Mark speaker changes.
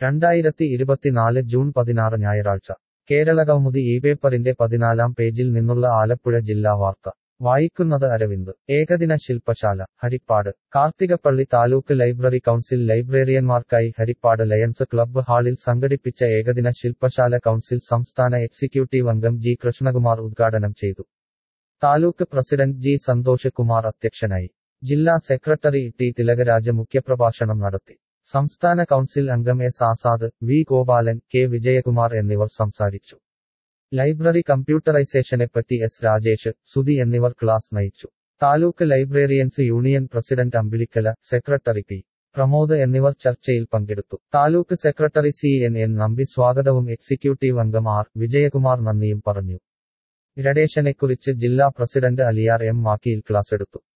Speaker 1: രണ്ടായിരത്തി ഇരുപത്തിനാല് ജൂൺ പതിനാറ് ഞായറാഴ്ച കേരളകൗമുദി ഈ പേപ്പറിന്റെ പതിനാലാം പേജിൽ നിന്നുള്ള ആലപ്പുഴ ജില്ലാ വാർത്ത വായിക്കുന്നത് അരവിന്ദ് ഏകദിന ശില്പശാല ഹരിപ്പാട് കാർത്തികപ്പള്ളി താലൂക്ക് ലൈബ്രറി കൗൺസിൽ ലൈബ്രറിയന്മാർക്കായി ഹരിപ്പാട് ലയൺസ് ക്ലബ്ബ് ഹാളിൽ സംഘടിപ്പിച്ച ഏകദിന ശില്പശാല കൗൺസിൽ സംസ്ഥാന എക്സിക്യൂട്ടീവ് അംഗം ജി കൃഷ്ണകുമാർ ഉദ്ഘാടനം ചെയ്തു താലൂക്ക് പ്രസിഡന്റ് ജി സന്തോഷ് കുമാർ അധ്യക്ഷനായി ജില്ലാ സെക്രട്ടറി ടി തിലകരാജ് മുഖ്യപ്രഭാഷണം നടത്തി സംസ്ഥാന കൗൺസിൽ അംഗം S Azad V Gopalan K Vijayakumar എന്നിവർ സംസാരിച്ചു ലൈബ്രറി കമ്പ്യൂട്ടറൈസേഷനെപ്പറ്റി എസ് രാജേഷ് സുധി എന്നിവർ ക്ലാസ് നയിച്ചു taluk librarians union president Ambilikkala secretary P Pramod എന്നിവർ ചർച്ചയിൽ പങ്കെടുത്തു taluk secretary C N N Nambi സ്വാഗതവും എക്സിക്യൂട്ടീവ് അംഗം ആർ വിജയകുമാർ നന്ദിയും പറഞ്ഞു ഗ്രഡേഷനെക്കുറിച്ച് ജില്ലാ പ്രസിഡന്റ് അലിയാർ എം മാക്കിയിൽ ക്ലാസ് എടുത്തു